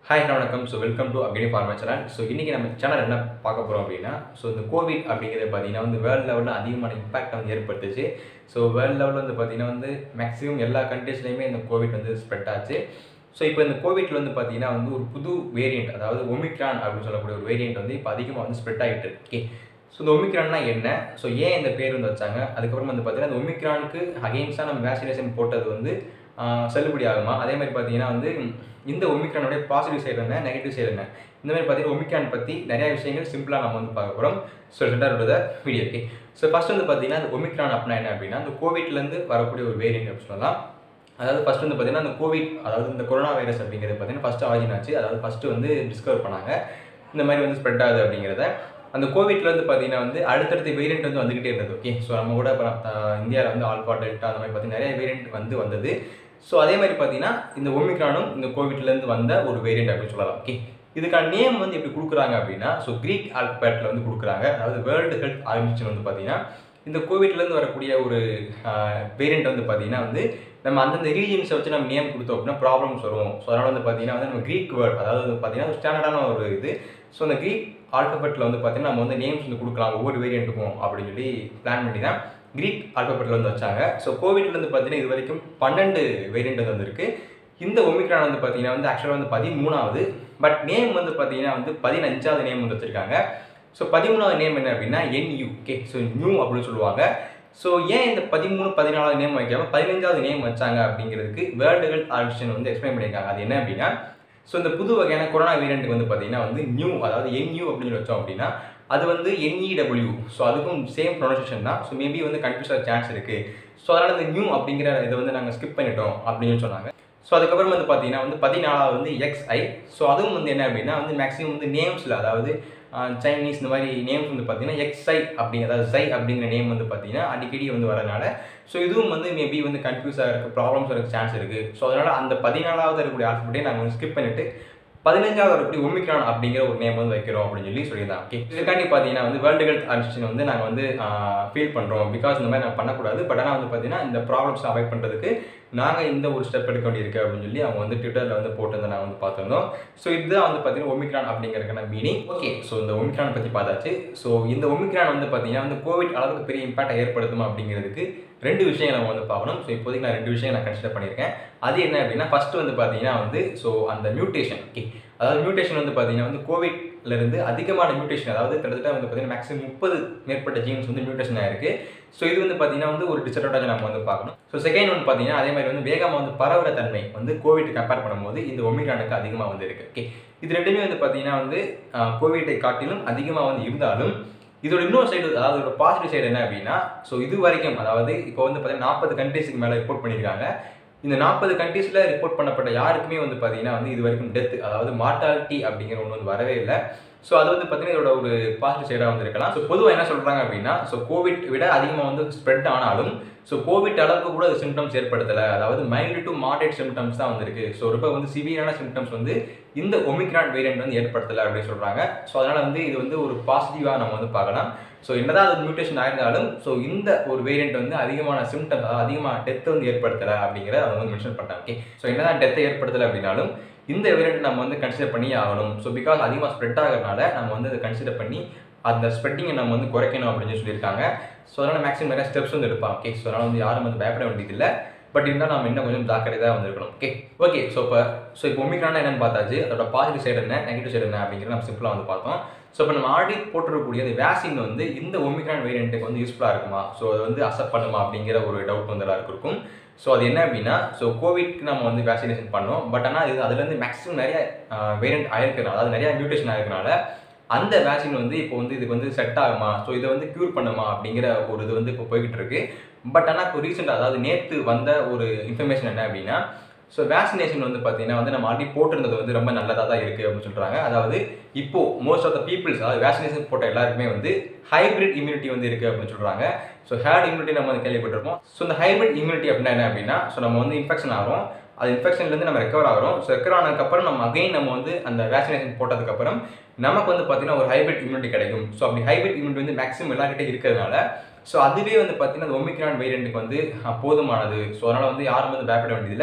hi வணக்கம் so welcome to Agni pharma channel so இன்றைக்கி நம்ம சேனல் என்ன பார்க்க போகிறோம் அப்படின்னா ஸோ இந்த கோவிட் அப்படிங்கிறது பார்த்தீங்கன்னா வந்து வேர்ல்டு லெவலில் அதிகமான இம்பாக்ட் வந்து ஏற்படுத்துச்சு ஸோ வேர்ல்டு லெவலில் வந்து பார்த்தீங்கன்னா வந்து மேக்ஸிமம் எல்லா கண்ட்ரீஸ்லையுமே இந்த கோவிட் வந்து ஸ்ப்ரெட் ஆச்சு ஸோ இப்போ இந்த கோவிட்ல வந்து பார்த்தீங்கன்னா வந்து ஒரு புது வேரியண்ட் அதாவது ஒமிக்ரான் அப்படின்னு சொல்லக்கூடிய ஒரு வேரியண்ட் வந்து இப்போ அதிகமாக வந்து ஸ்ப்ரெட் ஆகிட்டு இருக்கு ஓகே ஸோ இந்த ஒமிக்ரான்னா என்ன ஸோ ஏன் இந்த பேர் வந்து வச்சாங்க அதுக்கப்புறம் வந்து பார்த்தீங்கன்னா இந்த ஒமிக்ரானுக்கு அகெயின்ஸ்டாக நம்ம வேக்சினேஷன் போட்டது வந்து ஆஹ், செல்லுபடி ஆகுமா அதே மாதிரி பார்த்தீங்கன்னா வந்து இந்த ஒமிக்ரானுடைய பாசிட்டிவ் சைடு என்ன நெகட்டிவ் சைடு என்ன இந்த மாதிரி பார்த்தீங்கன்னா ஒமிக்ரான் பற்றி நிறைய விஷயங்கள் சிம்பிளாக நம்ம வந்து பார்க்க போகிறோம் ஸோ ரெண்டாவது வீடியோ ஓகே ஸோ ஃபர்ஸ்ட் வந்து பார்த்தீங்கன்னா இந்த ஒமிக்ரான் அப்படின்னா என்ன அப்படின்னா இந்த கோவிட்லேருந்து வரக்கூடிய ஒரு வேரியண்ட் அப்படின்னு சொல்லலாம் அதாவது ஃபர்ஸ்ட் வந்து பார்த்தீங்கன்னா இந்த கோவிட் அதாவது இந்த கொரோனா வைரஸ் அப்படிங்கிறது பார்த்தீங்கன்னா ஃபர்ஸ்ட் ஆரிஜின் ஆச்சு அதாவது ஃபர்ஸ்ட் வந்து டிஸ்கவர் பண்ணாங்க இந்த மாதிரி வந்து ஸ்ப்ரெட் ஆகுது அப்படிங்கிறத அந்த கோவிட்ல வந்து பார்த்தீங்கன்னா வந்து அடுத்தடுத்த வேரியண்ட் வந்து வந்துகிட்டே இருந்தது ஓகே ஸோ நம்ம கூட இப்போ இந்தியாவில் வந்து ஆல்பா டெல்டா அந்த மாதிரி பார்த்தீங்கன்னா நிறைய வேரியண்ட் வந்து வந்தது ஸோ அதே மாதிரி பார்த்தீங்கன்னா இந்த ஒமிக்ரானும் இந்த கோவிட்லேருந்து வந்த ஒரு வேரியண்ட் அப்படின்னு சொல்லலாம் ஓகே இதுக்கான நேம் வந்து எப்படி கொடுக்குறாங்க அப்படின்னா ஸோ கிரீக் ஆல்பபேட்டில் வந்து கொடுக்குறாங்க அதாவது வேர்ல்டு ஹெல்த் ஆர்கனைசேஷன் வந்து பார்த்தீங்கன்னா இந்த கோவிட்லேருந்து வரக்கூடிய ஒரு வேரியண்ட் வந்து பார்த்தீங்கன்னா வந்து நம்ம அந்தந்த ரீஜன்ஸை வச்சு நம்ம நேம் கொடுத்தோம் அப்படின்னா ப்ராப்ளம்ஸ் வரும் ஸோ அதனால் வந்து பார்த்தீங்கன்னா வந்து நம்ம க்ரீக் வேர்ட் அதாவது வந்து பார்த்தீங்கன்னா ஒரு ஸ்டாண்டர்டான ஒரு இது ஸோ அந்த க்ரீக் ஆல்பபெட்டில் வந்து பார்த்தீங்கன்னா நம்ம வந்து நேம்ஸ் வந்து கொடுக்கலாம் ஒவ்வொரு வேரியண்ட்டுக்கும் அப்படின்னு சொல்லி பிளான் பண்ணி தான் க்ரீக் ஆல்பபெட்டில் வந்து வச்சாங்க ஸோ கோவிட்ல வந்து பார்த்தீங்கன்னா இது வரைக்கும் பன்னெண்டு வேரியண்ட் வந்து வந்திருக்கு இந்த ஒமிக்ரான் வந்து பார்த்தீங்கன்னா வந்து ஆக்சுவலாக வந்து பதிமூணாவது பட் நேம் வந்து பார்த்தீங்கன்னா வந்து பதினஞ்சாவது நேம் வந்து வச்சிருக்காங்க ஸோ பதிமூணாவது நேம் என்ன அப்படின்னா என்யூ ஓகே ஸோ நியூ அப்படின்னு சொல்லுவாங்க ஸோ ஏன் இந்த பதிமூணு பதினாலாவது நேம் வைக்காம பதினஞ்சாவது நேம் வச்சாங்க அப்படிங்கிறதுக்கு வேர்ல்டு ஹெல்த் ஆர்கனைசேஷன் வந்து எக்ஸ்பிளைன் பண்ணியிருக்காங்க அது என்ன அப்படின்னா ஸோ இந்த புது வகையான கொரோனா வேரியண்ட் வந்து பார்த்தீங்கன்னா வந்து நியூ அதாவது என்யூ அப்படின்னு சொல்லி வச்சோம் அப்படின்னா அது வந்து என்இடபிள்யூ ஸோ அதுக்கும் சேம் ப்ரொனன்சியேஷன் தான் ஸோ மேபி வந்து கன்ஃபியூஸ் ஆக சான்ஸ் இருக்குது ஸோ அதனால் இந்த நியூ அப்படிங்கிற இதை வந்து நாங்கள் ஸ்கிப் பண்ணிட்டோம் அப்படின்னு சொன்னாங்க ஸோ அதுக்கப்புறம் வந்து பார்த்தீங்கன்னா வந்து பதினாலாவது வந்து எக்ஸ்ஐ ஸோ அதுவும் வந்து என்ன அப்படின்னா வந்து மேக்ஸிமம் வந்து நேம்ஸில் அதாவது ஆஹ், சைனீஸ் இந்த மாதிரி நேம்ஸ் வந்து பார்த்தீங்கன்னா எக்ஸ்ஐ அப்படிங்க அதாவது சை அப்படிங்கிற நேம் வந்து பார்த்தீங்கன்னா அடிக்கடி வந்து வரனால ஸோ இதுவும் வந்து மேபி வந்து கன்ஃபியூஸாக இருக்குது ப்ராப்ளம்ஸ் இருக்க சான்ஸ் இருக்குது ஸோ அதனால் அந்த பதினாலாவது இருக்கக்கூடிய ஆல்ஃபபெட்டே நாங்கள் வந்து ஸ்கிப் பண்ணிவிட்டு பதினஞ்சாவது வரக்கூடிய ஒமிக்ரான் அப்படிங்கிற ஒரு நேம் வந்து வைக்கிறோம் அப்படின்னு சொல்லி சொல்லியிருந்தாங்க ஓகே இதுக்காண்டி பார்த்தீங்கன்னா வந்து வேர்ல்டு ஹெல்த் ஆர்கனைசேஷன் வந்து நாங்கள் வந்து ஃபீல் பண்ணுறோம் பிகாஸ் இந்த மாதிரி நாங்கள் பண்ணக்கூடாது பட் ஆனால் வந்து பார்த்தீங்கன்னா இந்த ப்ராப்ளம்ஸ் அவாய்ட் பண்ணுறதுக்கு நாங்கள் இந்த ஒரு ஸ்டெப் எடுக்க வேண்டியிருக்கு அப்படின்னு சொல்லி அவங்க வந்து ட்விட்டரில் வந்து போட்டு நான் வந்து பார்த்துருந்தோம் ஸோ இதுதான் வந்து பார்த்தீங்கன்னா ஒமிக்ரான் அப்படிங்கிறதுக்கான மீனிங் ஓகே ஸோ இந்த ஒமிக்ரான் பற்றி பார்த்தாச்சு ஸோ இந்த ஒமிக்ரான் வந்து பார்த்தீங்கன்னா வந்து கோவிட் அளவுக்கு பெரிய இம்பாக்டை ஏற்படுத்துமா அப்படிங்கிறதுக்கு ரெண்டு விஷயங்கள் நம்ம வந்து பார்க்கணும் ஸோ இப்போதைக்கு நான் ரெண்டு விஷயம் நான் கன்சிடர் பண்ணியிருக்கேன் அது என்ன அப்படின்னா ஃபர்ஸ்ட் வந்து பார்த்தீங்கன்னா வந்து ஸோ அந்த மியூட்டேஷன் ஓகே அதாவது மியூட்டேஷன் வந்து பார்த்தீங்கன்னா வந்து கோவிட்ல இருந்து அதிகமான மியூட்டேஷன் அதாவது கிட்டத்தட்ட வந்து பார்த்தீங்கன்னா மேக்ஸிமம் முப்பது மேற்பட்ட ஜீன்ஸ் வந்து மியூட்டேஷன் ஆயிருக்கு ஸோ இது வந்து பார்த்தீங்கன்னா வந்து ஒரு டிஸ்அட்வான்டேஜ் நம்ம வந்து பார்க்கணும் ஸோ செகண்ட் ஒன் பார்த்தீங்கன்னா அதே மாதிரி வந்து வேகமாக வந்து பரவுற தன்மை வந்து கோவிட் கம்பேர் பண்ணும்போது இந்த ஒமிக்ரானுக்கு அதிகமாக வந்து இருக்கு ஓகே இது ரெண்டுமே வந்து பார்த்தீங்கன்னா வந்து கோவிட்டை காட்டிலும் அதிகமாக வந்து இருந்தாலும் இதோட இன்னொரு சைடு அதாவது இதோட பாசிட்டிவ் சைடு என்ன அப்படின்னா ஸோ இது வரைக்கும் அதாவது இப்போ வந்து பார்த்தீங்கன்னா நாற்பது கண்ட்ரீஸுக்கு மேலே ரிப்போர்ட் பண்ணியிருக்காங்க இந்த நாற்பது கண்ட்ரீஸில் ரிப்போர்ட் பண்ணப்பட்ட யாருக்குமே வந்து பார்த்தீங்கன்னா வந்து இது வரைக்கும் டெத் அதாவது மார்டாலிட்டி அப்படிங்கிற ஒன்று வந்து வரவே இல்லை ஸோ அது வந்து பார்த்தீங்கன்னா இதோட ஒரு பாசிட்டிவ் சைடாக வந்திருக்கலாம் ஸோ பொதுவாக என்ன சொல்கிறாங்க அப்படின்னா ஸோ கோவிட் விட அதிகமாக வந்து ஸ்ப்ரெட் ஆனாலும் ஸோ கோவிட் அளவுக்கு கூட அது சிம்டம்ஸ் ஏற்படுத்தலை அதாவது மைல்டு டு மாடரேட் சிம்டம்ஸ் தான் வந்திருக்கு ஸோ ரொம்ப வந்து சிவியரான சிம்டம்ஸ் வந்து இந்த ஒமிக்ரான் வேரியன்ட் வந்து ஏற்படுத்தலை அப்படின்னு சொல்கிறாங்க ஸோ அதனால் வந்து இது வந்து ஒரு பாசிட்டிவாக நம்ம வந்து பார்க்கலாம் ஸோ என்னதான் அது மியூட்டேஷன் ஆயிருந்தாலும் ஸோ இந்த ஒரு வேரியண்ட் வந்து அதிகமான சிம்டம் அதாவது அதிகமாக டெத்தை வந்து ஏற்படுத்தலை அப்படிங்கிற அவங்க வந்து மென்ஷன் பண்ணிட்டாங்க ஓகே ஸோ என்னதான் டெத்தை ஏற்படுத்தலை அப்படின்னாலும் இந்த வேரியண்ட் நம்ம வந்து கன்சிடர் பண்ணி ஆகணும் ஸோ பிகாஸ் அதிகமாக ஸ்ப்ரெட் ஆகிறதுனால நம்ம வந்து அதை கன்சிடர் பண்ணி அந்த ஸ்ப்ரெட்டிங்கை நம்ம வந்து குறைக்கணும் அப்படின்னு சொல்லி சொல்லியிருக்காங்க ஸோ அதனால் மேக்ஸிமம் நிறைய ஸ்டெப்ஸ் வந்து எடுப்பாங்க ஓகே ஸோ அதனால் வந்து யாரும் வந்து பயப்பட வேண்டியதில்லை பட் இருந்தால் நம்ம இன்னும் கொஞ்சம் ஜாக்கிரதையாக வந்திருக்கணும் ஓகே ஓகே ஸோ இப்போ ஸோ இப்போ ஒமிக்ரானா என்னன்னு பார்த்தாச்சு அதோட பாசிட்டிவ் சைடு என்ன நெகட்டிவ் சைடு என்ன அப்படிங்கிறத நம்ம சிம்பிளாக வந்து பார்த்தோம் ஸோ இப்போ நம்ம ஆல்ரெடி போட்டிருக்கக்கூடிய அந்த வேக்சின் வந்து இந்த ஒமிக்ரான் வேரியண்ட்டுக்கு வந்து யூஸ்ஃபுல்லாக இருக்குமா ஸோ அது வந்து அக்செப்ட் பண்ணுமா அப்படிங்கிற ஒரு டவுட் வந்து எல்லாருக்கும் இருக்கும் ஸோ அது என்ன அப்படின்னா ஸோ கோவிட்க்கு நம்ம வந்து வேக்சினேஷன் பண்ணோம் பட் ஆனால் இது அதுலேருந்து மேக்ஸிமம் நிறைய வேரியண்ட் ஆயிருக்கிறனால அதாவது நிறைய மியூட்டேஷன் ஆயிருக்கனால அந்த வேக்சின் வந்து இப்போ வந்து இதுக்கு வந்து செட் ஆகுமா ஸோ இதை வந்து க்யூர் பண்ணுமா அப்படிங்கிற ஒரு இது வந்து இப்போ போய்கிட்டு இருக்கு பட் ஆனால் இப்போ ரீசெண்டாக அதாவது நேற்று வந்த ஒரு இன்ஃபர்மேஷன் என்ன அப்படின்னா ஸோ வேக்சினேஷன் வந்து பார்த்தீங்கன்னா வந்து நம்ம ஆல்ரெடி போட்டிருந்தது வந்து ரொம்ப நல்லதாக தான் இருக்குது அப்படின்னு சொல்கிறாங்க அதாவது இப்போ மோஸ்ட் ஆஃப் த பீப்புள்ஸ் அதாவது வேக்சினேஷன் போட்ட எல்லாருக்குமே வந்து ஹைபிரிட் இம்யூனிட்டி வந்து இருக்குது அப்படின்னு சொல்கிறாங்க ஸோ ஹேர்ட் இம்யூனிட்டி நம்ம வந்து கேள்விப்பட்டிருப்போம் ஸோ இந்த ஹைபிரிட் இம்யூனிட்டி அப்படின்னா என்ன அப்படின்னா ஸோ நம்ம வந்து இன்ஃபெக்ஷன் ஆகிறோம் அது இன்ஃபெக்ஷன்லேருந்து நம்ம ரெக்கவர் ஆகிறோம் ஸோ ரெக்கவர் ஆனதுக்கப்புறம் நம்ம அகைன் நம்ம வந்து அந்த வேக்சினேஷன் போட்டதுக்கப்புறம் நமக்கு வந்து பார்த்தீங்கன்னா ஒரு ஹைபிரிட் இம்யூனிட்டி கிடைக்கும் ஸோ அப்படி ஹைபிரிட் இம்யூனிட்டி வந்து மேக்ஸிமம் எல்லாருக்கிட்டே இருக்கிறதுனால ஸோ அதுவே வந்து பார்த்தீங்கன்னா அந்த ஒமிக்ரான் வேரியண்ட்டுக்கு வந்து அஹ், போதுமானது ஸோ அதனால் வந்து யாரும் வந்து பயப்பட வேண்டியதில்லை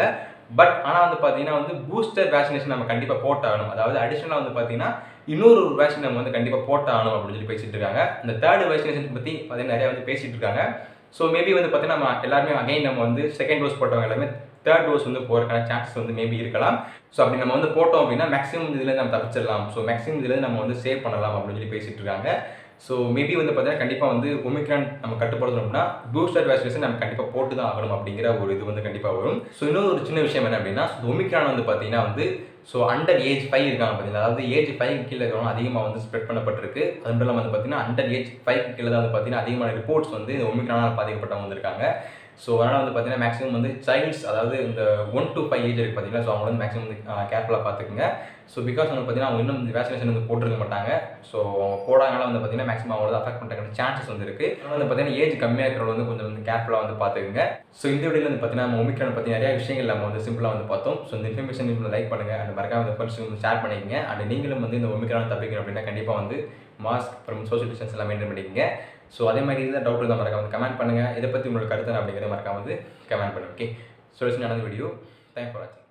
பட் ஆனால் வந்து பார்த்தீங்கன்னா வந்து பூஸ்டர் வேக்சினேஷன் நம்ம கண்டிப்பாக போட்டாகணும் அதாவது அடிஷனலாக வந்து பார்த்தீங்கன்னா இன்னொரு ஒரு வேக்சின் நம்ம வந்து கண்டிப்பாக போட்டாகணும் அப்படின்னு சொல்லி பேசிட்டு இருக்காங்க இந்த தேர்ட் வேக்சினேஷன் பற்றி பார்த்தீங்கன்னா நிறைய வந்து பேசிட்டு இருக்காங்க ஸோ மேபி வந்து பார்த்தீங்கன்னா நம்ம எல்லாருமே அகைன் நம்ம வந்து செகண்ட் டோஸ் போட்டவங்க எல்லாமே தேர்ட் டோஸ் வந்து போகிறதுக்கான சான்சஸ் வந்து மேபி இருக்கலாம் ஸோ அப்படி நம்ம வந்து போட்டோம் அப்படின்னா மேக்ஸிமம் இதுலேருந்து நம்ம தப்பிச்சிடலாம் ஸோ மேக்ஸிமம் இதுலேருந்து நம்ம வந்து சேவ் பண்ணலாம் அப்படின்னு சொல்லி பேசிட்டு இருக்காங்க ஸோ மேபி வந்து பார்த்தீங்கன்னா கண்டிப்பாக வந்து ஒமிக்ரான் நம்ம கட்டுப்படுத்தணும் அப்படின்னா பூஸ்டர் வேக்சினேஷன் நம்ம கண்டிப்பாக போட்டு தான் ஆகணும் அப்படிங்கிற ஒரு இது வந்து கண்டிப்பாக வரும் ஸோ இன்னொரு ஒரு சின்ன விஷயம் என்ன அப்படின்னா ஒமிக்ரான் வந்து பார்த்தீங்கன்னா வந்து ஸோ அண்டர் ஏஜ் ஃபைவ் இருக்காங்க பார்த்தீங்கன்னா அதாவது ஏஜ் ஃபைவ் கீழே இருக்கிறவங்க அதிகமாக வந்து ஸ்ப்ரெட் பண்ணப்பட்டிருக்கு அது மட்டும் இல்லாமல் வந்து பார்த்தீங்கன்னா அண்டர் ஏஜ் ஃபைவ் கீழே தான் வந்து பார்த்தீங்கன்னா அதிகமான ரிப்போர்ட்ஸ் வந்து இந்த ஒமிக்ரானால் பாதிக்கப்பட்டவங்க வந்திருக்காங்க ஸோ அதனால் வந்து பார்த்தீங்கன்னா மேக்ஸிமம் வந்து சைல்ட்ஸ் அதாவது இந்த ஒன் டு ஃபைவ் ஏஜ் இருக்குது பார்த்தீங்கன்னா ஸோ அவங்க வந்து மேக்ஸிமம் வந்து கேர்ஃபுல்லாக பார்த்துக்குங்க ஸோ பிகாஸ் வந்து பார்த்தீங்கன்னா அவங்க இன்னும் இந்த வேக்சினேஷன் வந்து போட்டிருக்க மாட்டாங்க ஸோ அவங்க போடாங்கலாம் வந்து பார்த்தீங்கன்னா மேக்ஸிமம் அவங்க அஃபெக்ட் பண்ணுறதுக்கு சான்சஸ் வந்து இருக்குது அதனால் வந்து பார்த்தீங்கன்னா ஏஜ் கம்மியாக இருக்கிறவங்க வந்து கொஞ்சம் வந்து கேர்ஃபுல்லாக வந்து பார்த்துக்குங்க ஸோ இந்த வீடியோவில் வந்து பார்த்தீங்கன்னா நம்ம ஒமிக்ரான் பற்றி நிறைய விஷயங்கள் நம்ம வந்து சிம்பிளாக வந்து பார்த்தோம் ஸோ இந்த இன்ஃபர்மேஷன் நீங்கள் லைக் பண்ணுங்கள் அண்ட் மறக்காம இந்த ஃப்ரெண்ட்ஸ் வந்து ஷேர் பண்ணிக்கங்க அண்ட் நீங்களும் வந்து இந்த ஒமிக்ரான் தப்பிக்கணும் அப்படின்னா கண்டிப்பாக வந்து மாஸ்க் அப்புறம் சோஷியல் டிஸ்டன்ஸ் எல்லாம் மெயின்டைன் பண்ணிக்கங்க ஸோ அதே மாதிரி இருந்தால் டவுட் இருந்தால் மறக்காம வந்து கமெண்ட் பண்ணுங்கள் இதை பற்றி உங்களோட கருத்து என்ன அப்படிங்கிறத மறக்காம வந்து கமெண்ட் பண்ணுங்க ஓகே ஸோ நடந்த வீடியோ தேங்க் ஃபார் வாட்சிங்